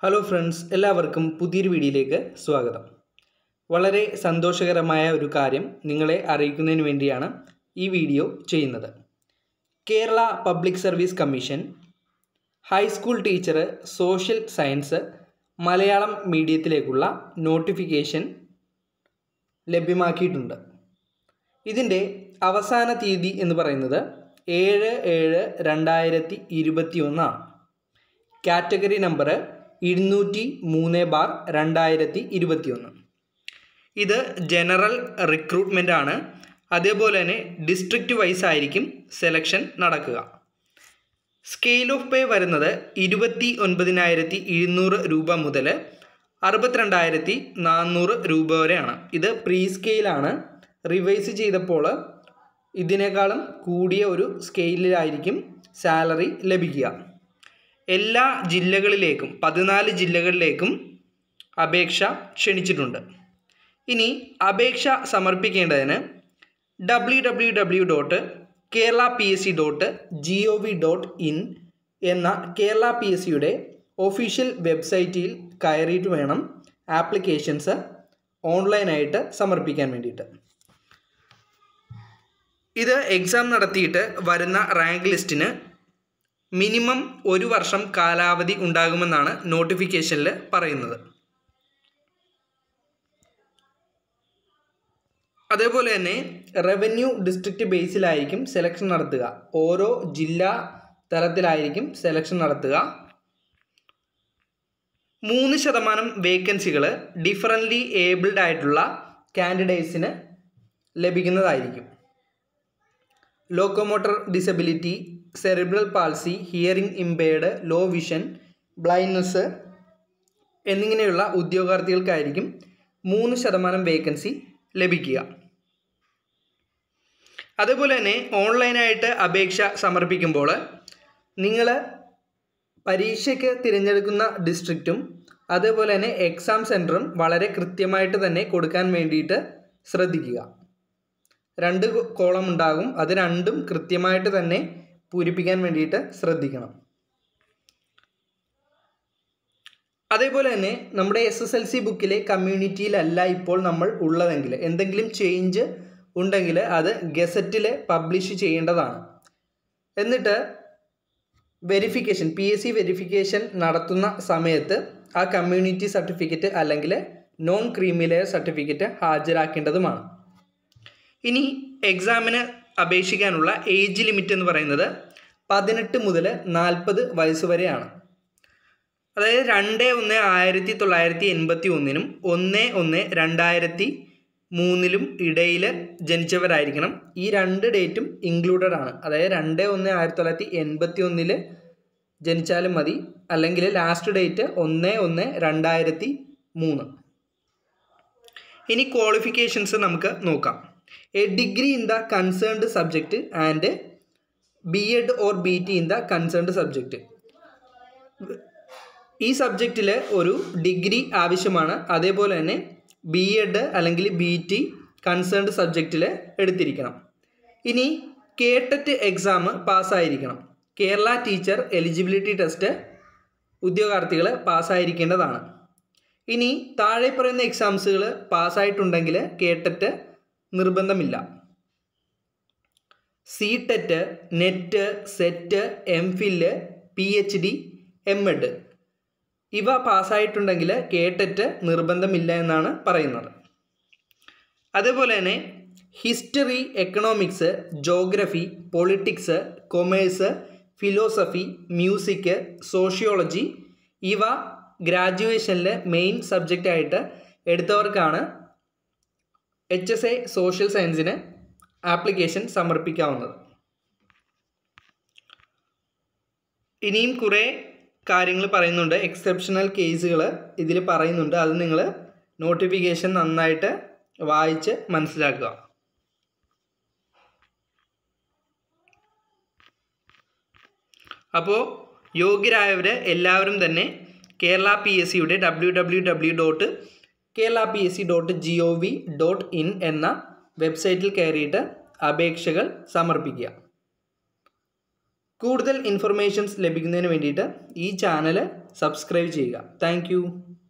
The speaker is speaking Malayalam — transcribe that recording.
ഹലോ ഫ്രണ്ട്സ് എല്ലാവർക്കും പുതിയൊരു വീഡിയോയിലേക്ക് സ്വാഗതം വളരെ സന്തോഷകരമായ ഒരു കാര്യം നിങ്ങളെ അറിയിക്കുന്നതിന് വേണ്ടിയാണ് ഈ വീഡിയോ ചെയ്യുന്നത് Kerala public service commission high school teacher social science Malayalam മീഡിയത്തിലേക്കുള്ള നോട്ടിഫിക്കേഷൻ ലഭ്യമാക്കിയിട്ടുണ്ട് ഇതിൻ്റെ അവസാന തീയതി എന്ന് പറയുന്നത് ഏഴ് ഏഴ് രണ്ടായിരത്തി ഇരുപത്തി ഒന്നാണ് കാറ്റഗറി നമ്പർ ഇരുന്നൂറ്റി മൂന്ന് ബാർ രണ്ടായിരത്തി ഇരുപത്തി ഒന്ന് ഇത് ജനറൽ റിക്രൂട്ട്മെൻ്റ് ആണ് അതേപോലെ തന്നെ ഡിസ്ട്രിക്റ്റ് വൈസ് ആയിരിക്കും സെലക്ഷൻ നടക്കുക സ്കെയിൽ ഓഫ് പേ വരുന്നത് ഇരുപത്തി ഒൻപതിനായിരത്തി എഴുന്നൂറ് രൂപ മുതൽ അറുപത്തിരണ്ടായിരത്തി നാനൂറ് രൂപ വരെയാണ് ഇത് പ്രീ സ്കെയിലാണ് റിവൈസ് ചെയ്തപ്പോൾ ഇതിനേക്കാളും കൂടിയ ഒരു സ്കെയിലിലായിരിക്കും സാലറി ലഭിക്കുക എല്ലാ ജില്ലകളിലേക്കും പതിനാല് ജില്ലകളിലേക്കും അപേക്ഷ ക്ഷണിച്ചിട്ടുണ്ട് ഇനി അപേക്ഷ സമർപ്പിക്കേണ്ടതിന് W W W dot Kerala P S C dot G O V dot in എന്ന കേരള പി എസ് സിയുടെ ഒഫീഷ്യൽ വെബ്സൈറ്റിൽ കയറിയിട്ട് വേണം ആപ്ലിക്കേഷൻസ് ഓൺലൈനായിട്ട് സമർപ്പിക്കാൻ വേണ്ടിയിട്ട് ഇത് എക്സാം നടത്തിയിട്ട് വരുന്ന റാങ്ക് ലിസ്റ്റിന് മിനിമം ഒരു വർഷം കാലാവധി ഉണ്ടാകുമെന്നാണ് നോട്ടിഫിക്കേഷനിൽ പറയുന്നത് അതേപോലെ തന്നെ റവന്യൂ ഡിസ്ട്രിക്റ്റ് ബേസിലായിരിക്കും സെലക്ഷൻ നടത്തുക ഓരോ ജില്ലാ തലത്തിലായിരിക്കും സെലക്ഷൻ നടത്തുക മൂന്ന് ശതമാനം വേക്കൻസികൾ ഡിഫറൻ്റ്ലി ഏബിൾഡ് ആയിട്ടുള്ള കാൻഡിഡേറ്റ്സിന് ലഭിക്കുന്നതായിരിക്കും locomotor disability cerebral palsy hearing impaired low vision blindness എന്നിങ്ങനെയുള്ള ഉദ്യോഗാർത്ഥികൾക്കായിരിക്കും മൂന്ന് ശതമാനം വേക്കൻസി ലഭിക്കുക അതുപോലെ തന്നെ ഓൺലൈനായിട്ട് അപേക്ഷ സമർപ്പിക്കുമ്പോൾ നിങ്ങൾ പരീക്ഷയ്ക്ക് തിരഞ്ഞെടുക്കുന്ന ഡിസ്ട്രിക്റ്റും അതേപോലെ തന്നെ എക്സാം സെൻറ്ററും വളരെ കൃത്യമായിട്ട് തന്നെ കൊടുക്കാൻ വേണ്ടിയിട്ട് ശ്രദ്ധിക്കുക രണ്ട് കോളം ഉണ്ടാകും അത് രണ്ടും കൃത്യമായിട്ട് തന്നെ പൂരിപ്പിക്കാൻ വേണ്ടിയിട്ട് ശ്രദ്ധിക്കണം അതേപോലെ തന്നെ നമ്മുടെ എസ് എസ് എൽ സി ബുക്കിലെ കമ്മ്യൂണിറ്റിയിലല്ല ഇപ്പോൾ നമ്മൾ ഉള്ളതെങ്കിൽ എന്തെങ്കിലും ചേഞ്ച് ഉണ്ടെങ്കിൽ അത് ഗസറ്റിൽ പബ്ലിഷ് ചെയ്യേണ്ടതാണ് എന്നിട്ട് verification P S C verification നടത്തുന്ന സമയത്ത് ആ കമ്മ്യൂണിറ്റി സർട്ടിഫിക്കറ്റ് അല്ലെങ്കിൽ നോൺ ക്രീമിലെയർ സർട്ടിഫിക്കറ്റ് ഹാജരാക്കേണ്ടതുമാണ് ഇനി എക്സാമിന് അപേക്ഷിക്കാനുള്ള ഏജ് ലിമിറ്റ് എന്ന് പറയുന്നത് പതിനെട്ട് മുതൽ നാൽപ്പത് വയസ്സ് വരെയാണ് അതായത് രണ്ട് ഒന്ന് ആയിരത്തി തൊള്ളായിരത്തി എൺപത്തി ഒന്നിനും ഒന്ന് ഒന്ന് രണ്ടായിരത്തി മൂന്നിലും ഇടയിൽ ജനിച്ചവരായിരിക്കണം ഈ രണ്ട് ഡേറ്റും ഇൻക്ലൂഡഡ് ആണ് അതായത് രണ്ട് ഒന്ന് ആയിരത്തി തൊള്ളായിരത്തി എൺപത്തി ഒന്നിൽ ജനിച്ചാലും മതി അല്ലെങ്കിൽ ലാസ്റ്റ് ഡേറ്റ് ഒന്ന് ഒന്ന് രണ്ടായിരത്തി മൂന്ന് ഇനി ക്വാളിഫിക്കേഷൻസ് നമുക്ക് നോക്കാം a degree in the concerned subject and B Ed or B T in the concerned subject ഈ സബ്ജക്റ്റിൽ ഒരു ഡിഗ്രി ആവശ്യമാണ് അതേപോലെ തന്നെ ബി എഡ് അല്ലെങ്കിൽ ബി ടി കൺസേൺഡ് സബ്ജക്റ്റിൽ എടുത്തിരിക്കണം ഇനി കേട്ടറ്റ് എക്സാം പാസ്സായിരിക്കണം കേരള ടീച്ചർ എലിജിബിലിറ്റി ടെസ്റ്റ് ഉദ്യോഗാർത്ഥികൾ പാസ്സായിരിക്കേണ്ടതാണ് ഇനി താഴെ പറയുന്ന എക്സാംസുകൾ പാസ്സായിട്ടുണ്ടെങ്കിൽ കേട്ടറ്റ് നിർബന്ധമില്ല C TET NET SET M Phil P H D M Ed ഇവ പാസ്സായിട്ടുണ്ടെങ്കിൽ കേട്ടറ്റ് നിർബന്ധമില്ല എന്നാണ് പറയുന്നത് അതേപോലെ തന്നെ history economics geography politics commerce philosophy music sociology ഇവ ഗ്രാജുവേഷനിൽ മെയിൻ സബ്ജക്റ്റായിട്ട് എടുത്തവർക്കാണ് എച്ച് എസ് എ സോഷ്യൽ സയൻസിന് ആപ്ലിക്കേഷൻ സമർപ്പിക്കാവുന്നത് ഇനിയും കുറേ കാര്യങ്ങൾ പറയുന്നുണ്ട് എക്സെപ്ഷണൽ കേസുകൾ ഇതിൽ പറയുന്നുണ്ട് അത് നിങ്ങൾ നോട്ടിഫിക്കേഷൻ നന്നായിട്ട് വായിച്ച് മനസ്സിലാക്കുക അപ്പോൾ യോഗ്യരായവർ എല്ലാവരും തന്നെ കേരള പി എസ് സിയുടെ W W W dot Kerala P S C dot G O V dot in എന്ന വെബ്സൈറ്റിൽ കയറിയിട്ട് അപേക്ഷകൾ സമർപ്പിക്കുക കൂടുതൽ ഇൻഫർമേഷൻസ് ലഭിക്കുന്നതിന് വേണ്ടിയിട്ട് ഈ ചാനൽ സബ്സ്ക്രൈബ് ചെയ്യുക താങ്ക്